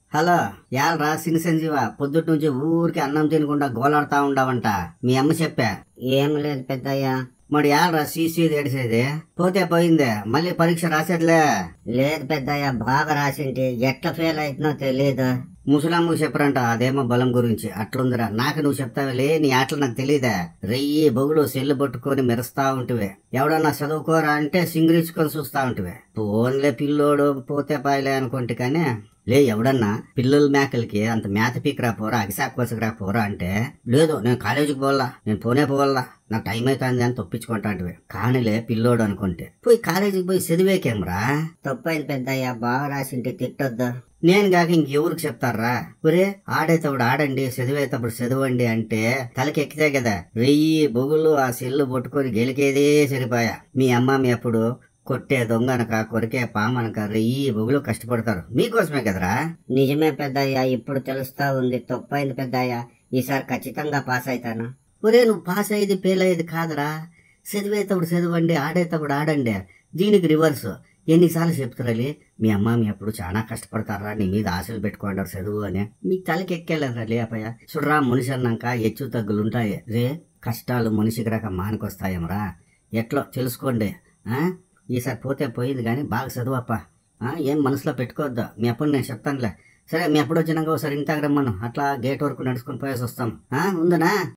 Hello యాలరా సిని సంజీవ పొద్దుటి నుంచి ఊరికి అన్నం తినకుండా గోలాడుతా ఉండవంట మీ అమ్మ చెప్పా ఏం లేదు పెద్దయ్యా మరి యాలరా సీసీ ఏడిసేది పోతే పోయిందే మళ్ళీ పరీక్ష రాసేట్లే లేదు పెద్దయ్యా బాగా రాసింటి ఎట్లా ఫెయిల్ అవుతుందో తెలియదు ముసలమ్మ చెప్పరంట అదేమో బలం గురించి అట్లుందిరా నాకు నువ్వు చెప్తావులే నీ ఆటలు నాకు తెలియదా రెయ్యి బొగులు సెల్లు పట్టుకొని మెరుస్తా ఉంటివే ఎవడన్నా చదువుకోరా అంటే సింగరించుకొని చూస్తా ఉంటివే ఫోన్లే పిల్లోడు పోతే పాయలే అనుకుంటే కానీ లే ఎవడన్నా పిల్లల మేకలకి అంత మేత పీకరా పోరా అగిసాకు కోసకరా పోరా అంటే లేదు నేను కాలేజీకి పోవాలా నేను పోనే పోవాలా నాకు టైం అవుతుంది అని తప్పించుకుంటా అంటివే కానీలే పిల్లోడు అనుకుంటే పోయి కాలేజీకి పోయి చదివేకేమ్రా తప్పైంది పెద్దయ్యా బాగా రాసింటి తిట్టొద్దు నేను కాక ఇంకెవరికి చెప్తారా ఒరే ఆడేటప్పుడు ఆడండి చదివేటప్పుడు చదవండి అంటే తలకి ఎక్కితే కదా వెయ్యి బొగులు ఆ సెల్లు పట్టుకొని గెలికేదే సరిపోయా మీ అమ్మ మీ అప్పుడు కొట్టే దొంగనక కొరికే పామనక రెయ్యి బొగులు కష్టపడతారు మీకోసమే కదరా నిజమే పెద్దయ్యా ఇప్పుడు తెలుస్తా ఉంది తప్పైంది పెద్దయ్యా ఈసారి ఖచ్చితంగా పాస్ అవుతాను ఒరే నువ్వు పాస్ అయ్యేది ఫెయిల్ అయ్యేది కాదురా చదివేటప్పుడు చదవండి ఆడేటప్పుడు ఆడండి దీనికి రివర్స్ ఎన్నిసార్లు చెప్తారలి మీ అమ్మ మీ అప్పుడు చాలా కష్టపడతారా నీ మీద ఆశలు పెట్టుకుంటారు చదువు అని మీకు తలకి ఎక్కేలేదురా లేపయ్య చూడరా మనిషి అన్నాక హెచ్చు తగ్గులు ఉంటాయి రే కష్టాలు మనిషికి రాక మానుకొస్తాయేమరా ఎట్లో తెలుసుకోండి ఆ? ఈసారి పోతే పోయింది కానీ బాగా చదువప్ప ఆ? ఏం మనసులో పెట్టుకోవద్దు మీ అప్పుడు నేను చెప్తానులే సరే మీ అప్పుడు వచ్చినాక ఒకసారి ఇంటికి రమ్మను అట్లా గేట్ వరకు నడుచుకుని పోయేసి వస్తాం ఆ? ఉందనా